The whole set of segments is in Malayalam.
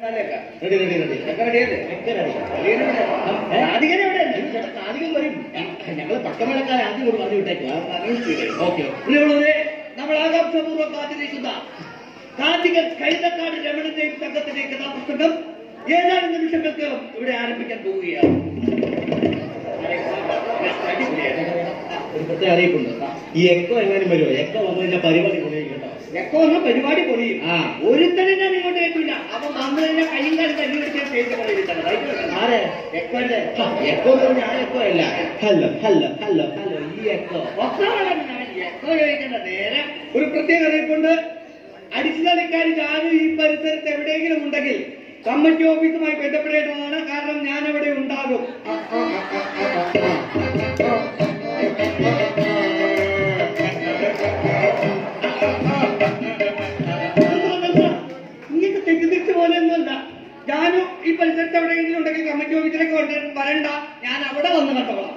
റെഡി റെഡി റെഡി ഒക്കെ റെഡിയല്ലേ ഒക്കെ റെഡി കാതികൻ എവിടെ ചേട്ടാ കാതികൻ വരും ഞങ്ങൾ പക്കമേളക്കാരെ ആദ്യം കൂടി പറഞ്ഞു വിട്ടേക്കും ഓക്കെ പ്രിയമുള്ളവരെ നമ്മൾ ആകാംക്ഷപൂർവ്വം കാത്തിരിക്കുന്ന കാതികൻ കൈതക്കാട് രമണന്റെയും സംഘത്തിന്റെയും കഥാപുസ്തകം ഏതാനും നിമിഷങ്ങൾക്ക് ഇവിടെ ആരംഭിക്കാൻ പോവുകയാണ് ഒരു പ്രത്യേക അറിയിപ്പുണ്ട് ഈ എക്കോ എങ്ങാനും വരുമോ എക്കോ വന്നു കഴിഞ്ഞാൽ പരിപാടി പൊളിയും കേട്ടോ എക്കോ വന്ന പരിപാടി പൊളിയും ആ. ഒരുത്തനെ ഞാൻ ഇങ്ങോട്ട് കേട്ടില്ല അവൻ വന്നു കഴിഞ്ഞാൽ കയ്യും കാലം തല്ലി വെച്ചാൽ സ്റ്റേജ് കളിയിരിക്കണം ആരെ എക്കോന്റെ എക്കോ എന്ന് പറഞ്ഞാൽ ആ എക്കോ അല്ല ഹലോ ഹലോ ഹലോ ഹലോ ഈ എക്കോ ഒന്നാമതാണ് ഞാൻ എക്കോ ചോദിക്കേണ്ട നേരം ഒരു പ്രത്യേക അറിയിപ്പുണ്ട് അടിസ്ഥാനക്കാരി ഞാനും ഈ പരിസരത്ത് എവിടെയെങ്കിലും ഉണ്ടെങ്കിൽ കമ്മിറ്റി ഓഫീസുമായി ബന്ധപ്പെടേണ്ടതാണ് കാരണം ഞാൻ അവിടെ ഉണ്ടാകും ആ, ആ, ആ, ആ, ആ, ആ. ഇങ്ങനത്തെ തെറ്റിദ്ധരിച്ച പോലെ ഒന്നുമല്ല ഞാനും ഈ പരിസരത്ത് എവിടെയെങ്കിലും ഉണ്ടെങ്കിൽ കമ്മിറ്റി ഓഫീസിലേക്ക് കൊണ്ട് വരണ്ട ഞാൻ അവിടെ വന്ന് കണ്ടോളാം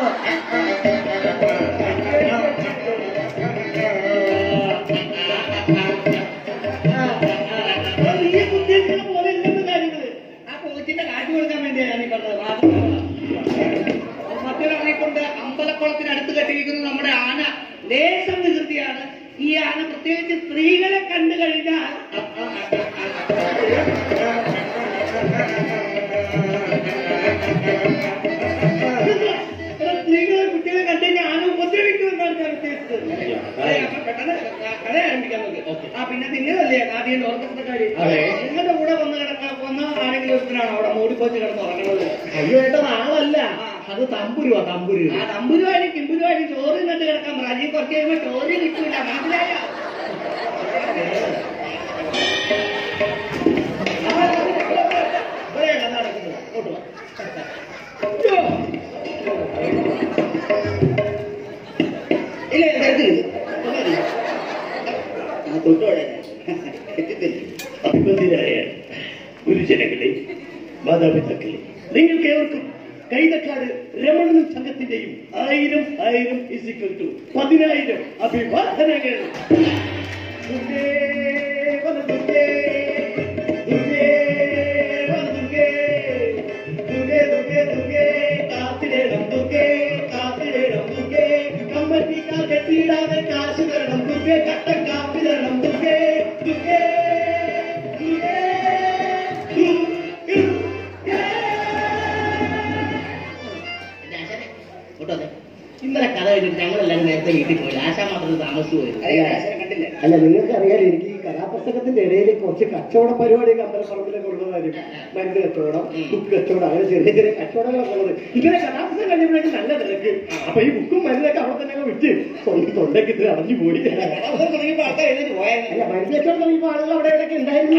അത് നീ ഉദ്ദേശിക്കുന്ന പോലെ ഇല്ലെന്ന് കാര്യങ്ങള് ആ കോച്ചിന്റെ കാറ്റ് കൊടുക്കാൻ വേണ്ടിയാണ് ഞാൻ ഈ പറഞ്ഞത് വാദം മറ്റൊരാളെക്കൊണ്ട് അമ്പലക്കുളത്തിനടുത്ത് കെട്ടിയിരിക്കുന്ന നമ്മുടെ ആന ലേശം വികൃതിയാണ് ഈ ആന പ്രത്യേകിച്ച് സ്ത്രീകളെ കണ്ടു കഴിഞ്ഞാൽ സ്ത്രീകളെ കുട്ടികളെ കണ്ടു കഴിഞ്ഞാൽ ആന ഉപദ്രവിക്കുമെന്നാണ് ഞാൻ ഉദ്ദേശിച്ചത് അതെ, അപ്പൊ പെട്ടെന്ന് കഥ ആരംഭിക്കാൻ നോക്ക്. ആ പിന്നെ നിങ്ങളല്ലേ ആദ്യം ഓർക്കത്തെ കാര്യം അതെ. നിങ്ങളുടെ കൂടെ വന്ന് കിടക്കാൻ വന്ന ആരെങ്കിലും ഒരുത്തനാണോ അവിടെ മൂടിപ്പോച്ച് കിടന്ന് ഉറങ്ങുന്നത് അയ്യോ ഏട്ടാ ആളല്ല അത് തമ്പുരുവാ തമ്പുരു ആ തമ്പുരുവാരി കിമ്പുരുവാരി ചോറ് നട്ട് കിടക്കാൻ പറ അല്ലെങ്കിൽ കുറച്ച് കഴിയുമ്പോ ചോറ് കിട്ടൂല മനസ്സിലായോ ഇവിടെയാണ് അത് നടക്കുന്നത്. ഇങ്ങോട്ട് വാ. അയ്യോ. ഇല്ല, ഇല്ല, എടുത്തില്ല. ഒന്നുമില്ല. ആ, തൊട്ടോടെ. എത്തിത്തില്ല. അഭിമന്യരായ ഗുരുജനങ്ങളെ മാതാപിതാക്കളെ നിങ്ങൾക്ക് ഏവർക്കും കൈതക്കാട് രമണനും സംഘത്തിന്റെയും ആയിരം ആയിരം ഇസിക്കൽ ടു പതിനായിരം അഭിവാദനങ്ങൾ ദുർഗേ വന ദുർഗേ, ദുർഗേ വന ദുർഗേ, ദുർഗേ, ദുർഗേ, ദുർഗേ, കാത്തിടേണം ദുർഗേ, കാത്തിടേണം ദുർഗേ, കമ്മറ്റിക്കാർ കെട്ടിയിടാതെ കാശ് തരണം ദുർഗേ, കട്ടൻ കാപ്പി തരണം ദുർഗേ, ദുർഗേ, ദുർഗേ, ദുർഗേ. എന്റെ ആശാനെ, ഇങ്ങോട്ട് വന്നേ. ഇന്നലെ കഥ കഴിഞ്ഞിട്ട് ഞങ്ങളെല്ലാം നേരത്തെ വീട്ടിൽ പോയി ആശാ മാത്രം താമസിച്ചു പോയി കണ്ടില്ല അല്ല നിങ്ങൾക്ക് അറിയാലോ എനിക്ക് ഈ കഥാപുസ്തകത്തിന്റെ ഇടയിൽ കുറച്ച് കച്ചവട പരിപാടിയൊക്കെ അമ്പലപ്പറമ്പിലൊക്കെ ഉള്ള കാര്യം മരുന്ന് കച്ചവടം ബുക്ക് കച്ചവടം അങ്ങനെ ചെറിയ ചെറിയ കച്ചവടങ്ങളൊക്കെ ഉള്ളത് ഇങ്ങനെ കഥാപുസ്തകം കഴിഞ്ഞപ്പോഴേക്കും നല്ല തിരക്ക് അപ്പൊ ഈ ബുക്കും മരുന്നൊക്കെ അവിടെ തന്നെ അങ്ങ് വിറ്റ് സ്വന്തം തൊണ്ടയ്ക്ക് ഇത് അടഞ്ഞു പോയി തുടങ്ങിയപ്പോ ആൾക്കാർ എഴുന്നേറ്റ് പോയായിരുന്നു അല്ല മരുന്ന് കച്ചവടം തുടങ്ങിയപ്പോ ആളുകൾ അവിടെ ഇവിടെയൊക്കെ ഉണ്ടായിരുന്നു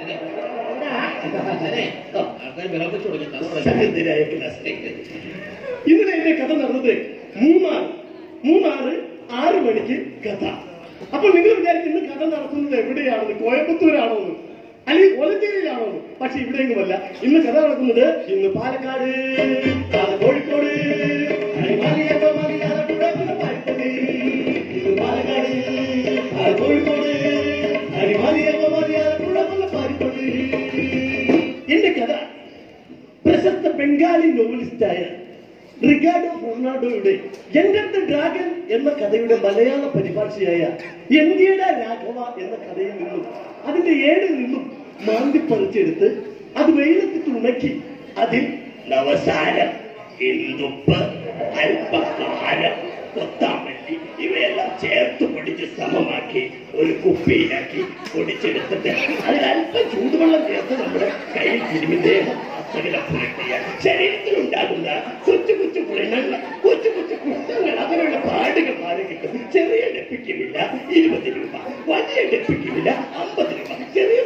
ആൾക്കാർ വിളപ്പിച്ചു തുടങ്ങി കഥ തുടങ്ങി. സഹൃദയരായ ക്ലാസ്സിലേക്ക് ഇന്നലെ എന്റെ കഥ നടന്നത് മൂന്നാറ് മൂന്നാറ് ആറ് മണിക്ക് കഥ അപ്പൊ നിങ്ങൾ വിചാരിക്കും ഇന്ന് കഥ നടത്തുന്നത് എവിടെയാണെന്ന് കോയമ്പത്തൂരാണോ എന്ന് അല്ലെങ്കിൽ കൊലഞ്ചേരിയിലാണോ എന്ന് പക്ഷെ ഇവിടെയെങ്കിലുമല്ല ഇന്ന് കഥ നടക്കുന്നത് ഇന്ന് പാലക്കാട് നാളെ കോഴിക്കോട് അടിമാലിയൊക്കെ മതി, ആലപ്പുഴ, പിന്നെ പാലക്കാട്. ഇന്ന് പാലക്കാട് നാളെ കോഴിക്കോട് അടിമാലിയൊക്കെ മതി, ആലപ്പുഴ, പിന്നെ പാലക്കാട്. എന്റെ കഥ പ്രശസ്ത ബംഗാളി നോവലിസ്റ്റായ റിഗാഡോ ഫെർണാണ്ടോയുടെ എൻഡർ ദ ഡ്രാഗൻ എന്ന കഥയുടെ മലയാള പരിഭാഷയായ ഇന്ത്യയുടെ രാഘവ എന്ന കഥയിൽ നിന്നും അതിന്റെ ഏടിൽ നിന്നും മാന്തി പറിച്ചെടുത്ത് അത് വെയിലത്തിട്ട് ഉണക്കി അതിൽ നവസാരം ഇന്ദുപ്പ് അല്പകാരം കൊത്താമല്ലി ഇവയെല്ലാം ചേർത്ത് പൊടിച്ച് സമമാക്കി ഒരു കുപ്പിയിലാക്കി പൊടിച്ചെടുത്തിട്ട് അതിൽ അല്പം ചൂടുവെള്ളം ചേർത്ത് നമ്മുടെ കയ്യിൽ തിരുമി ദേഹം അസകലം പുരട്ടിയ ശരീരത്തിലുണ്ടാകുന്ന കൊച്ചു കൊച്ചു പുളങ്ങൾ കൊച്ചു കൊച്ചു കുറ്റങ്ങൾ അതിനുള്ള പാടുകൾ മാറി കിട്ടും ചെറിയ ഡെപ്പിക്കുമില്ല ഇരുപത് രൂപ വലിയ ഡെപ്പിക്കുമില്ല അമ്പത് രൂപ ചെറിയ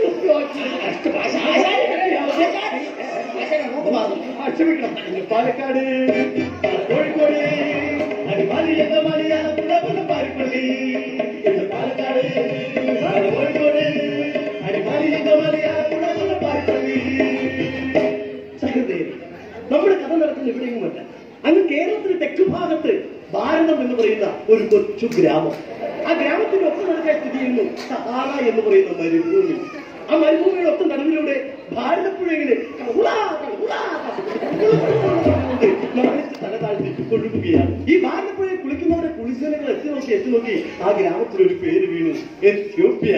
ക്ഷമിക്കണം പാലക്കാട് കോഴിക്കോട് അടിമാലി അങ്കമാലി ആലപ്പുഴ കൊല്ലം പാരിപ്പള്ളി ഇന്ന് പാലക്കാട് നാളെ കോഴിക്കോട് അടിമാലി അങ്കമാലി ആലപ്പുഴ കൊല്ലം പാരിപ്പള്ളി സഹൃദയരെ നമ്മുടെ കഥ നടക്കുന്ന എവിടെയുമല്ല അങ്ങ് കേരളത്തിന്റെ തെക്ക് ഭാഗത്ത് ഭാരതം എന്ന് പറയുന്ന ഒരു കൊച്ചു ഗ്രാമം ആ ഗ്രാമത്തിന്റെ ഒപ്പം നടക്കാൻ സ്ഥിതി ചെയ്യുന്നു സഹാറ എന്ന് പറയുന്ന മരുഭൂമി ആ മരുഭൂമിയുടെ ഒത്ത നടുവിലൂടെ ഭാരതപ്പുഴ ഇങ്ങനെ കൗളാ, കൗളാ, കൊണ്ട് നാണിച്ച് തല താഴ്ത്തി ഒഴുകുകയാണ് ഈ ഭാരതപ്പുഴയിൽ കുളിക്കുന്നവരെ കുളിസേനകൾ എത്തി നോക്കി എത്തി നോക്കി ആ ഗ്രാമത്തിൽ ഒരു പേര് വീണു എത്യോപ്യ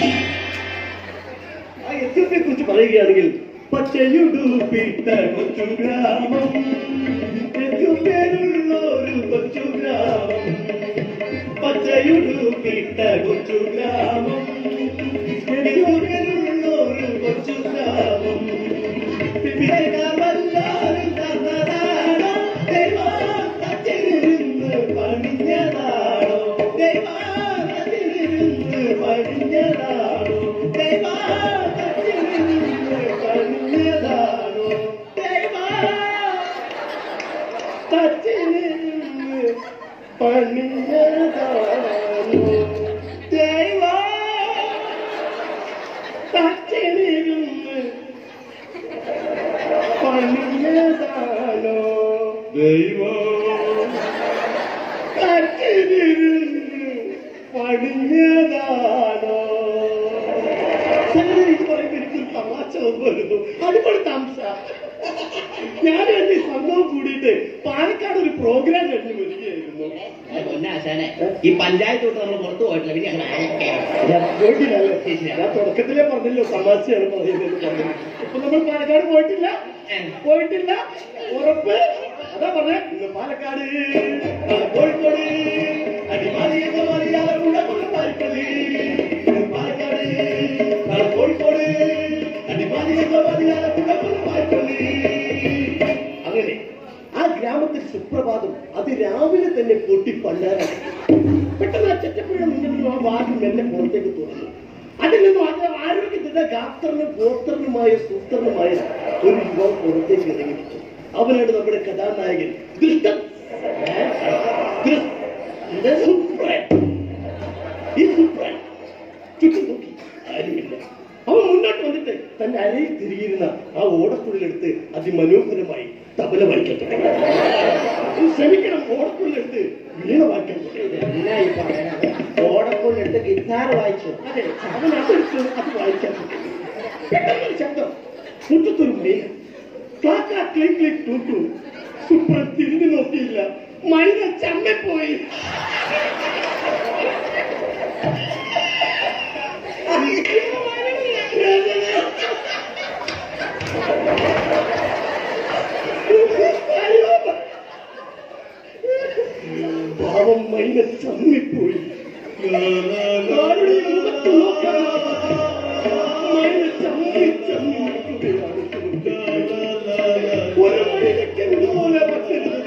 ആ എത്യോപ്യയെ കുറിച്ച് പറയുകയാണെങ്കിൽ പച്ചയുടുപ്പിട്ട കൊച്ചു ഗ്രാമം എത്യോപ്യയിലുള്ള ഒരു കൊച്ചു ഗ്രാമം പച്ചയുടുപ്പിട്ട കൊച്ചു ഗ്രാമം എത്യോപ്യയിലുള്ള ഒരു കൊച്ചു ഗ്രാമം വിവേകമല്ലാരും തന്നതാണോ ദൈവത്തിലിരുന്ന് പണിഞ്ഞതാണോ ദൈവത്തിലിരുന്ന് പണിഞ്ഞതാണോ ദൈവത്തിലിരുന്ന് പണിഞ്ഞതാണോ ദൈവത്തിലിരുന്ന് പണിഞ്ഞതാണോ ദൈവ തച്ചിലിരുന്ന് പണിഞ്ഞതാണോ ദൈവം കട്ടിലിരുന്ന് പണിഞ്ഞതാണോ ചിലര് ഇത് പറയുമ്പോ എനിക്കൊരു തമാശ ഓർമ്മ വരുന്നു അടിപൊളി തമാശ ഞാൻ എന്റെ സംഭവം കൂടിയിട്ട് പാലക്കാട് ഒരു പ്രോഗ്രാം കഴിഞ്ഞ് വരികയായിരുന്നു പൊന്നാശാനെ ഈ പഞ്ചായത്ത് തൊട്ട് നമ്മൾ പുറത്തു പോയിട്ടില്ല പിന്നെ ഞങ്ങൾ അയക്കാം ഞാൻ പോയിട്ടില്ലല്ലേ ഞാൻ തുടക്കത്തിലേ പറഞ്ഞല്ലോ തമാശയാണ് പറയുന്നത് പറഞ്ഞു ഇപ്പൊ നമ്മൾ പാലക്കാട് പോയിട്ടില്ല പോയിട്ടില്ല ഉറപ്പ് അതാ പറഞ്ഞ ഇന്ന് പാലക്കാട് നാളെ കോഴിക്കോട് അടിമാലിയൊക്കെ മലയാളം കൂടെ കൊണ്ട് പാലിപ്പള്ളി ഇന്ന് പാലക്കാട് നാളെ കോഴിക്കോട് അടിമാലിയൊക്കെ മലയാളം കൂടെ കൊണ്ട് പാലിപ്പള്ളി അങ്ങനെ ആ ഗ്രാമത്തിൽ സുപ്രഭാതം അത് രാവിലെ തന്നെ പൊട്ടി പണ്ടാരാണ് പെട്ടെന്ന് ആ ചെറ്റപ്പുഴ മുന്നിൽ ആ വാതിൽ മെല്ലെ പുറത്തേക്ക് തുറന്നു അതിൽ നിന്നും അത് ആരോഗ്യത്തിന്റെ ഗാത്രനും ഗോത്രനുമായ സൂത്രനുമായ ഒരു യുവാവ് പുറത്തേക്ക് ഇറങ്ങിയിട്ടു അവനാണ് നമ്മുടെ കഥാനായകൻ ദൃഷ്ടൻ ഏ? ദൃ- ഇത് സുപ്രൻ. ഈ സുപ്രൻ ചുറ്റും നോക്കി ആരുമില്ല അവൻ മുന്നോട്ട് വന്നിട്ട് തന്റെ അരയിൽ തിരിയിരുന്ന ആ ഓടക്കുള്ളിലെടുത്ത് അതിമനോഹരമായി തബല വായിക്കാൻ തുടങ്ങി ശ്രമിക്കണം ഓടക്കുള്ളിലെടുത്ത് വീണ വായിക്കാൻ തുടങ്ങി എന്നാ ഈ പറയണത് ഓടക്കൊണ്ടിട്ട് ഗിറ്റാർ വായിച്ചു അതെ അവൻ അതെടുത്ത് അത് വായിക്കാൻ തുടങ്ങി പെട്ടെന്നൊരു ശബ്ദം മുറ്റത്തൊരു മൈന ക്ലാക്കാ ക്ലിക് ക്ലിക് ടൂട്ടു സൂപ്പർ തിരിഞ്ഞു നോക്കിയില്ല മൈന ചമ്മപ്പോയി പാവം മൈന ചമ്മിപ്പോയി ആരുടെയും മുഖത്ത് നോക്കാതെ മൈന ചമ്മി ചമ്മി നിൽക്കുകയാണ് ഒരു മൈനയ്ക്ക് ഇതുപോലെ പറ്റരുത്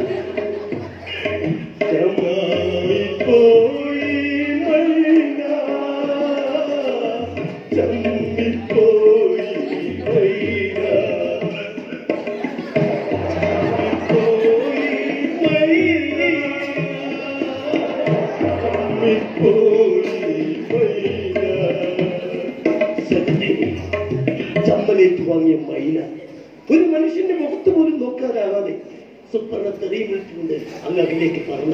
ചമ്മിപ്പോയി മൈന ചമ്മിപ്പോയി മൈന ചമ്മലേറ്റ് വാങ്ങിയ മൈന ഒരു മനുഷ്യന്റെ മുഖത്ത് പോലും നോക്കാതാവാതെ സുപ്പർണ തെറിയും വിളിച്ചുകൊണ്ട് അങ്ങ് അതിലേക്ക് പറഞ്ഞു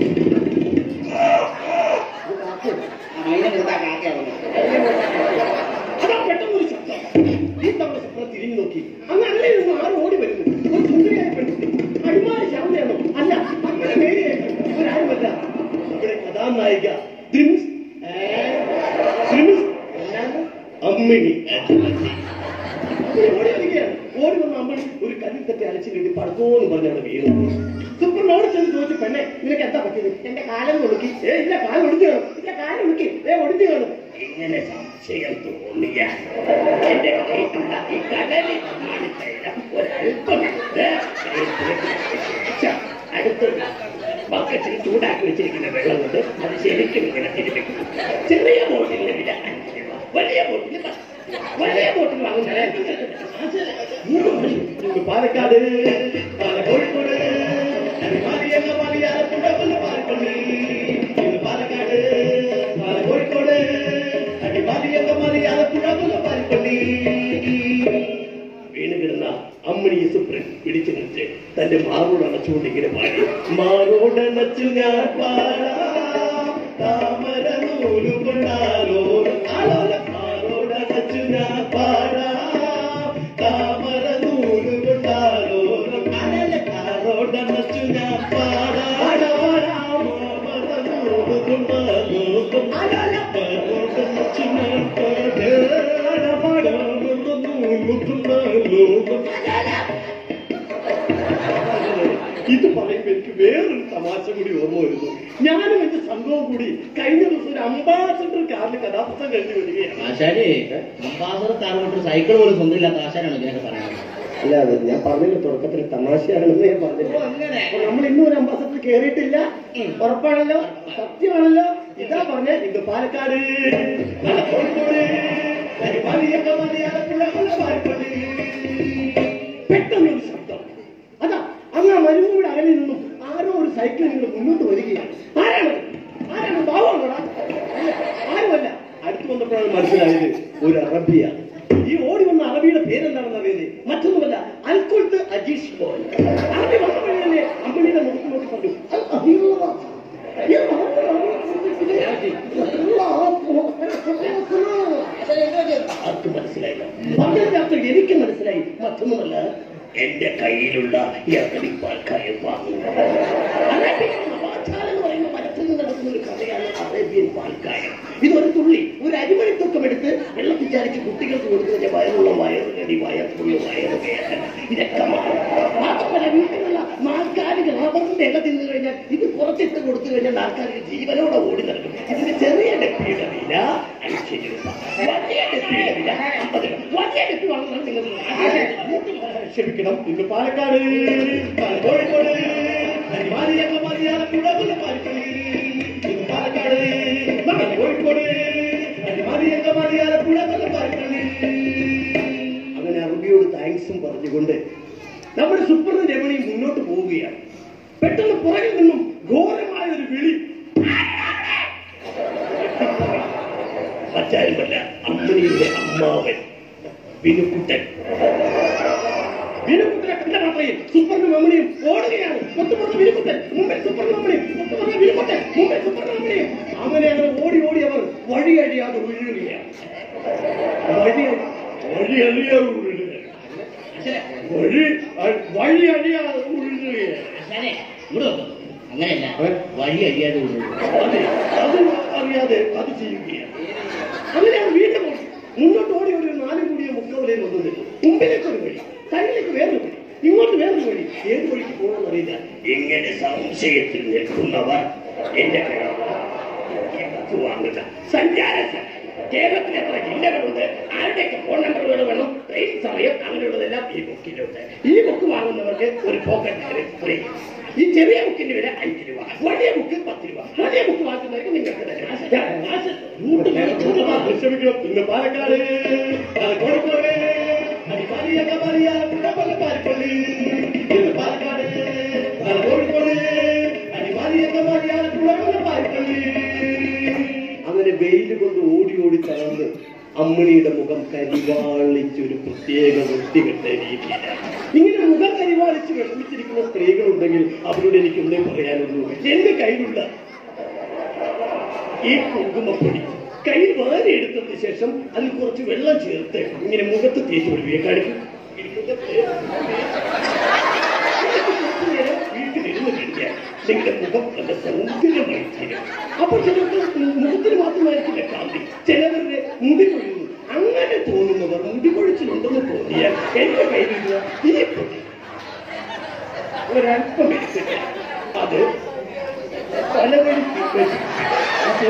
മൈന നിർത്താൻ കാക്കയാവുന്നു അതാ പെട്ടെന്നൊരു ശബ്ദം ഈ തവണ സ്വപ്ന തിരിഞ്ഞു നോക്കി അങ്ങ് അല്ലേ നിന്ന് ആരും ഓടി വരുന്നു ഒരു സുന്ദരിയായ പെൺകുട്ടി അടിമാലി ശാന്തയാണോ അല്ല നമ്മുടെ മേരിയായിട്ട് ഒരാരുമല്ല നമ്മുടെ കഥാനായിക ദ്രിംസ് ദ്രിംസ് അമ്മിണി ഓടി വരികയാണ് ഓടി വന്ന അമ്മണി ഒരു കല്ലിൽ തട്ടി അലച്ചു കെട്ടി പടക്കോന്ന് പറഞ്ഞാണ് വീണു സൂപ്പറിനോട് ചെന്ന് ചോദിച്ചു പെണ്ണെ നിനക്ക് എന്താ പറ്റിയത് എന്റെ കാലം ഒടുക്കി ഏ ഇല്ല കാലം ഒടിഞ്ഞു കാണും ഇല്ല കാലം ഒടുക്കി ഏ ഒടിഞ്ഞു കാണും ഇങ്ങനെ സംശയം തോന്നിയ എന്റെ കയ്യിലുള്ള ഈ കടലിൽ കാണിച്ചതിന് ഒരല്പം ഏ, ഛ, അടുത്ത് ബക്കറ്റിൽ ചൂടാക്കി വെച്ചിരിക്കുന്ന വെള്ളം കൊണ്ട് അത് ശരിക്കും ഇങ്ങനെ തിരിപ്പിക്കും ചെറിയ ബോട്ടിലിന് വില അഞ്ച് രൂപ വലിയ ബോട്ടിൽ പത്ത്. വലിയ ബോട്ടിൽ വാങ്ങുന്നത് പാലക്കാട് പാല കോഴിക്കോട് മാറിയല്ല മാറിയാല പുഴവല്ല പാലപ്പള്ളി ഇന്ന് പാലക്കാട് പാല കോഴിക്കോട് അടിമാലിയല്ല മാറിയാല പുഴവല്ല പാലപ്പള്ളി വീണ് കിടന്ന അമ്മണിയെ സുപ്രൻ പിടിച്ചു നിന്നിട്ട് തന്റെ മാറോട് അണച്ചുകൊണ്ട് ഇങ്ങനെ പാടി മാറോടണച്ചു ഞാൻ പാടാം താമര നൂല് കൊണ്ടാലോ ആലോല മാറോടണച്ചു ഇത് പറയുമ്പോ എനിക്ക് വേറൊരു തമാശ കൂടി ഓർമ്മ വരുന്നു ഞാനും എന്റെ സംഘവും കൂടി കഴിഞ്ഞ ദിവസം ഒരു അംബാസഡർ കാറിൽ കഥാപുസ്തകം കഴിഞ്ഞു വരികയാണ് ആശാരി അംബാസഡർ കാർ കൊണ്ട് സൈക്കിൾ പോലും സ്വന്തമില്ലാത്ത ആശാനാണ് ഇങ്ങനെയൊക്കെ പറയുന്നത് അല്ല അത് ഞാൻ പറഞ്ഞില്ല തുടക്കത്തിൽ തമാശയാണെന്ന് ഞാൻ പറഞ്ഞില്ല ഓ, അങ്ങനെ അപ്പൊ നമ്മൾ ഇന്നും ഒരു അംബാസഡർ കയറിയിട്ടില്ല ഉറപ്പാണല്ലോ സത്യമാണല്ലോ ഇതാ പറഞ്ഞ ഇത് പാലക്കാട് നല്ല കോഴിക്കോട് പരിപാടിയൊക്കെ മതി, ആലപ്പുഴ, നല്ല പാലക്കാട്. പെട്ടെന്നൊരു ശബ്ദം അതാ അങ്ങ് ആ മരുഭൂമിയുടെ അകലിൽ നിന്നും ആരോ ഒരു സൈക്കിൾ നിങ്ങൾ മുന്നോട്ട് വരികയാണ് ആരാണ് ആരാണ് ബാബുണ്ടോടാ അല്ല ആരുമല്ല അടുത്ത് വന്നപ്പോഴാണ് മനസ്സിലായത് ഒരു അറബിയാണ് ഈ ഓടി വന്ന അറബിയുടെ പേരെന്താണെന്ന് അറിയുന്നത് മറ്റൊന്നുമല്ല അൽക്കുൽത്ത് അജീഷ് മോൻ അറബി വന്നപ്പോഴല്ലേ അമ്മണിയുടെ മുഖത്ത് നോക്കി പറഞ്ഞു "അൽ അഹിയുള്ള ഈ ആർക്കും മനസ്സിലായില്ല പറഞ്ഞതിന്റെ അർത്ഥം എനിക്ക് മനസ്സിലായി മറ്റൊന്നുമല്ല എന്റെ കയ്യിലുള്ള ഈ അറബി പാൽക്കായം വാങ്ങുക അറേബ്യൻ വാചാൽ എന്ന് പറയുന്ന മരത്തിൽ നിന്ന് നടക്കുന്ന ഒരു കഥയാണ് അറേബ്യൻ പാൽക്കായം ഇതൊരു തുള്ളി ഒരു അരിമണി തൂക്കം എടുത്ത് വെള്ളത്തിൽ ചാരിച്ച് കുട്ടികൾക്ക് കൊടുക്കുന്ന വയറുള്ള വയറുകടി വയറുള്ള വയറ് വേദന ഇതൊക്കെ മാറും മാത്രമല്ല വീട്ടിലുള്ള നാൽക്കാലികൾ റബ്ബറിന്റെ ഇല തിന്നു കഴിഞ്ഞാൽ ഇത് കുറച്ചിട്ട് കൊടുത്തു കഴിഞ്ഞാൽ നാൽക്കാലികൾ ജീവനോടെ ഓടി നടക്കും ഇതിന് ചെറിയ ഡെപ്പിയുടെ വില അഞ്ച് രൂപ വലിയ ഡെപ്പിയുടെ വില അമ്പത് രൂപ വലിയ ഡെപ്പി വാങ്ങുന്നത് നിങ്ങൾ ക്ഷമിക്കണം ഇന്ന് പാലക്കാട് കോഴിക്കോട് അരിമാലിയൊക്കെ മതിയാലപ്പുഴ പാലക്കാട് ഇന്ന് പാലക്കാട് നമ്മുടെ കോഴിക്കോട് അരിമാലിയൊക്കെ മതിയാലപ്പുഴ പാലക്കാട് അങ്ങനെ അറബിയോട് താങ്ക്സും പറഞ്ഞുകൊണ്ട് നമ്മുടെ സുപ്രത രമണി മുന്നോട്ട് പോവുകയാണ് പെട്ടെന്ന് പുറകിൽ നിന്നും ഘോരമായ ഒരു വിളി മറ്റാരുമല്ല അമ്മണിയുടെ അമ്മാവൻ വിനുക്കുട്ടൻ വിനുക്കുട്ടനെ കണ്ട മാത്രയിൽ സുപ്രനും അമ്മണിയും ഓടുകയാണ് ഒത്തുപുറത്ത് വിനുക്കുട്ടൻ മുമ്പിൽ സുപ്രനും അമ്മണിയും ഒത്തുപുറത്ത് വിനുക്കുട്ടൻ മുമ്പിൽ സുപ്രനും അമ്മണിയും അങ്ങനെ അങ്ങനെ ഓടി ഓടി അവർ വഴി കഴിയാതെ വീഴുകയാണ് വഴി വഴി അറിയാതെ വീഴുകയാണ് ആശാനെ, വഴി അ- വഴി അറിയാതെ വീഴുകയാണ് ആശാനെ, ഇങ്ങോട്ട് വന്നോ. അങ്ങനെയല്ല വഴി അറിയാതെ കൊണ്ടുപോകും അതെ അത് അറിയാതെ അത് ചെയ്യുകയാണ് അങ്ങനെയാണ് വീണ്ടും ഓടി. മുന്നോട്ട് ഓടി ഓടി ഒരു നാല് കൂടിയ മുക്കവലയിൽ വന്നത് മുമ്പിലേക്ക് ഒരു വഴി സൈഡിലേക്ക് വേറൊരു വഴി ഇങ്ങോട്ട് വേറൊരു വഴി ഏത് വഴിക്ക് പോകണമെന്ന് അറിയില്ല ഇങ്ങനെ സംശയത്തിൽ നിൽക്കുന്നവർ എന്റെ കയ്യിൽ ഈ ബുക്ക് വാങ്ങുക സഞ്ചാര കേരളത്തിൽ എത്ര ജില്ലകളുണ്ട് ആരുടെയൊക്കെ ഫോൺ നമ്പറുകൾ വേണം ട്രെയിൻ സമയം അങ്ങനെയുള്ളതെല്ലാം ഈ ബുക്കിലുണ്ട് ഈ ബുക്ക് വാങ്ങുന്നവർക്ക് ഒരു പോക്കറ്റ് ഫ്രീ ഈ ചെറിയ ബുക്കിന്റെ വില അഞ്ച് രൂപ വലിയ ബുക്ക് പത്ത് രൂപ വലിയ ബുക്ക് വാങ്ങുന്നവർക്ക് നിങ്ങൾക്ക് തരാം. കാശ് റൂട്ട് മേടിച്ചോളാം. ക്ഷമിക്കണം ഇന്ന് പാലക്കാട് അത് കോഴിക്കോട് അത് പാലിയൊക്കെ പാലിയ പാലപ്പാലിപ്പള്ളി ഇന്ന് പാലക്കാട് അത് കോഴിക്കോട് അത് പാലിയൊക്കെ പാലിയ പാലപ്പാലിപ്പള്ളി അങ്ങനെ വെയിൽ കൊണ്ട് ഓടി ഓടി തളർന്ന് അമ്മിണിയുടെ മുഖം കരിവാളിച്ചൊരു പ്രത്യേക വൃത്തികെട്ട രീതിയിലാണ് ഇങ്ങനെ മുഖം കരിവാളിച്ച് വിഷമിച്ചിരിക്കുന്ന സ്ത്രീകളുണ്ടെങ്കിൽ അവരോട് എനിക്ക് ഒന്നേ പറയാനുള്ളൂ എന്റെ കയ്യിലുള്ള ഈ കുങ്കുമപ്പൊടി കയ്യിൽ വാരി എടുത്തതിന് ശേഷം അതിൽ കുറച്ച് വെള്ളം ചേർത്ത് ഇങ്ങനെ മുഖത്ത് തേച്ച് വിടുകയെ കാണിക്കും ഈ മുഖത്ത് കുറച്ച് നേരം വീട്ടിലിരുന്ന് കഴിഞ്ഞാൽ നിങ്ങളുടെ മുഖം നല്ല സൗന്ദര്യമായി തീരും അപ്പോൾ ചിലർക്ക് മുഖത്തിന് മാത്രമായിരിക്കില്ല കാന്തി ചിലവരുടെ മുടി കൊഴിയുന്നു അങ്ങനെ തോന്നുന്നവർ മുടി കൊഴിച്ചിലുണ്ടെന്ന് തോന്നിയാൽ എന്റെ കയ്യിലുള്ള ഈ പൊടി ഒരല്പം എടുത്തിട്ട് അത് തലവഴി വെച്ച് അത്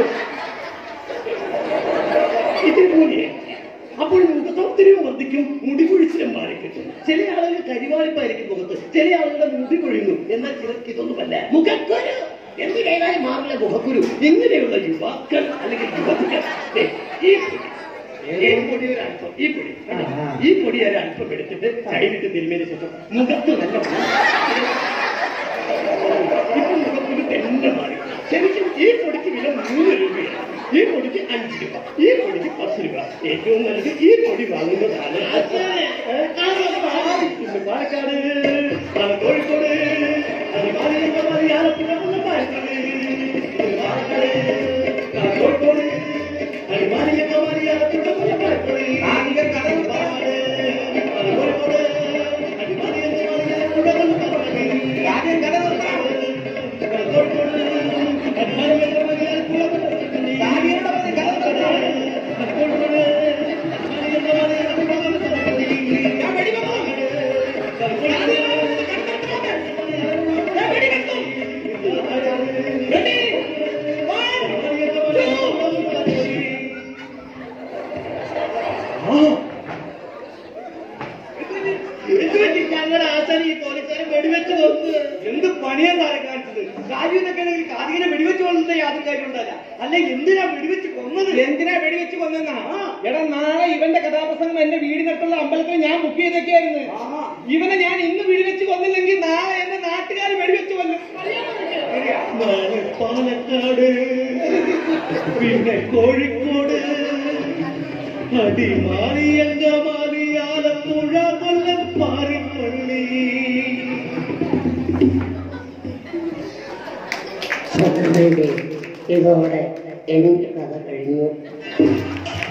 ഇതേപോലെ അപ്പോൾ നമുക്ക് സൗന്ദര്യം വർദ്ധിക്കും മുടി കൊഴിച്ചിലും മാറി കിട്ടും ചില ആളുകൾ കരിവാളിപ്പായിരിക്കും മുഖത്ത് ചില ആളുകളുടെ മുടി കൊഴിയുന്നു എന്നാൽ ചിലർക്ക് ഇതൊന്നുമല്ല മുഖക്കുരു എന്ത് കൈകാര്യം മാറില്ല മുഖക്കുരു ഇങ്ങനെയുള്ള യുവാക്കൾ അല്ലെങ്കിൽ യുവതികൾ ദേ, ഈ പൊടി ഈ പൊടി ഒരു അല്പം ഈ പൊടി കണ്ടോ? ഈ പൊടി ഒരു അല്പം എടുത്തിട്ട് സൈഡിട്ട് തിരുമ്മിയതിനു ശേഷം മുഖത്ത് നല്ല ഇപ്പൊ മുഖത്തിന് തന്നെ മാറി ശരിക്കും ഈ പൊടിക്ക് വില മൂന്ന് രൂപയാണ് ഈ പൊടിക്ക് അഞ്ച് രൂപ ഈ പൊടിക്ക് പത്ത് രൂപ ഏറ്റവും നല്ലത് ഈ പൊടി വാങ്ങുന്നതാണ് ഏ? ഇന്ന് പാലക്കാട് നാളെ കോഴിക്കോട് അത് മാലിന്യ മാറി ആലപ്പുഴ വന്ന പാലക്കാട് ഇന്ന് പാലക്കാട് നാളെ കോഴിക്കോട് അത് മാലിന്യ മാറി ആലപ്പുഴ വന്ന പാലക്കാട് നാളെ കോഴിക്കോട് അത് കോഴിക്കോട് അത് മാലിന്യ മാറി ആലപ്പുഴ വന്ന പാലക്കാട് ും എന്ത് പറ്റി ഞങ്ങളുടെ ആശാൻ ഈ പോലീസുകാരെ വെടിവെച്ച് കൊന്ന് എന്ത് പണിയാ താരം കാണിച്ചത് കാര്യം എന്നൊക്കെ ആണെങ്കിൽ കാതികിനെ വെടിവെച്ച് കൊല്ലുന്ന യാതൊരു കാര്യം ഉണ്ടല്ല അല്ല എന്തിനാ വെടിവെച്ച് കൊന്നത് എന്തിനാ വെടിവെച്ച് കൊന്നെന്നാ എടാ നാളെ ഇവന്റെ കഥാപ്രസംഗം എന്റെ വീടിനടുത്തുള്ള അമ്പലത്തിൽ ഞാൻ ബുക്ക് ചെയ്തൊക്കെയായിരുന്നു ഇവനെ ഞാൻ ഇന്ന് വെടിവെച്ച് കൊന്നില്ലെങ്കിൽ നാളെ എന്റെ നാട്ടുകാർ വെടിവെച്ച് കൊല്ലും നാളെ പാലക്കാട് പിന്നെ കോഴിക്കോട് അടിമാലി അങ്കമാലി ആലപ്പുഴ കൊല്ലം പാറിപ്പള്ളി സഹോദരനെ ഇതോടെ എനിക്ക് കഥ കഴിഞ്ഞു